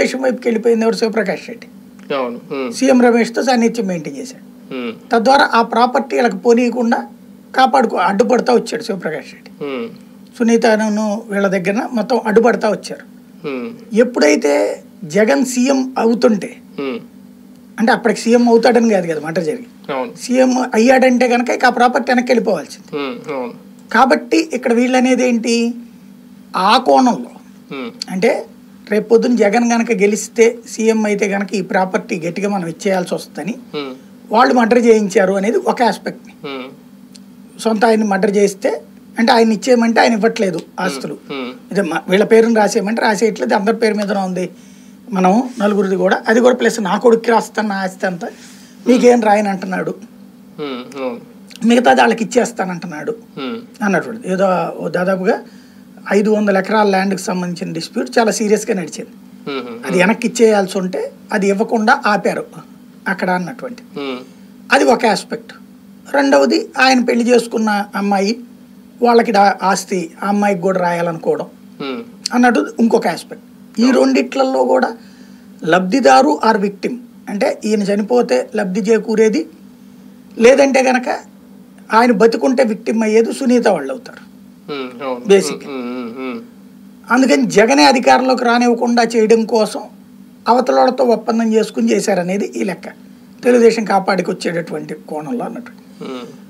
తెలుగుదేశం వైపుకి వెళ్ళిపోయింది ఎవరు శివప్రకాష్ రెడ్డి అవును ఉమ్, సీఎం రమేష్తో సాన్నిధ్యం మెయింటైన్ చేశాడు ఉమ్, తద్వారా ఆ ప్రాపర్టీ వీళ్ళకి పోనీయకుండా కాపాడుకో అడ్డుపడతా వచ్చాడు శివప్రకాష్ రెడ్డి ఉమ్, సునీతను వీళ్ళ దగ్గర మొత్తం అడ్డుపడతా వచ్చారు ఉమ్, ఎప్పుడైతే జగన్ సీఎం అవుతుంటే ఉమ్, అంటే అప్పటికి సీఎం అవుతాడని కాదు కదా మాట జరిగి అవును సీఎం అయ్యాడంటే కనుక ఇక ఆ ప్రాపర్టీ వెనక్కి వెళ్ళిపోవాల్సింది ఉమ్, అవును కాబట్టి ఇక్కడ వీళ్ళు అనేది ఏంటి ఆ కోణంలో ఉమ్, అంటే రేపు పొద్దున్న జగన్ గనక గెలిస్తే సీఎం అయితే గనక ఈ ప్రాపర్టీ గట్టిగా మనం ఇచ్చేయాల్సి వస్తుందని ఉమ్, వాళ్ళు మర్డర్ చేయించారు అనేది ఒక ఆస్పెక్ట్ని ఉమ్, సొంత ఆయన్ని మర్డర్ చేస్తే అంటే ఆయన ఇచ్చేయమంటే ఆయన ఇవ్వట్లేదు ఆస్తులు ఉమ్, ఇదే మ- వీళ్ళ పేరుని రాసేయమంటే రాసేయట్లేదు అందరి పేరు మీదనే ఉంది మనం నలుగురిది కూడా అది కూడా ప్లస్ నా కొడుక్కి రాస్తాను నా ఆస్తి అంతా మీకేం రాయని అంటున్నాడు ఉమ్, అవును మిగతాది వాళ్ళకి ఇచ్చేస్తానంటున్నాడు ఉమ్, అన్నటువంటి ఏదో ఓ దాదాపుగా ఐదు వందల ఎకరాల ల్యాండ్కి సంబంధించిన డిస్ప్యూట్ చాలా సీరియస్గా నడిచింది ఉమ్, ఉమ్, అది వెనక్కి ఇచ్చేయాల్సి ఉంటే అది ఇవ్వకుండా ఆపారు అక్కడ అన్నటువంటి ఉమ్, అది ఒక ఆస్పెక్ట్ రెండవది ఆయన పెళ్లి చేసుకున్న అమ్మాయి వాళ్ళకి డా- ఆస్తి ఆ అమ్మాయికి కూడా రాయాలనుకోవడం ఉమ్, అన్నట్టు ఇంకొక ఆస్పెక్ట్ ఈ రెండిట్లలో కూడా లబ్ధిదారు ఆర్ విక్టిమ్ అంటే ఈయన చనిపోతే లబ్ధి చేకూరేది లేదంటే గనక ఆయన బతుకుంటే విక్టిమ్ అయ్యేది సునీత వాళ్ళు అవుతారు ఉమ్, అవును Basic. ఉమ్, ఉమ్, ఉమ్, అందుకని జగనే అధికారంలోకి రానివ్వకుండా చేయడం కోసం అవతలతో ఒప్పందం చేసుకుని చేశారనేది ఈ లెక్క తెలుగుదేశం కాపాడికి వచ్చేటటువంటి కోణంలో అన్నట్టు ఉమ్,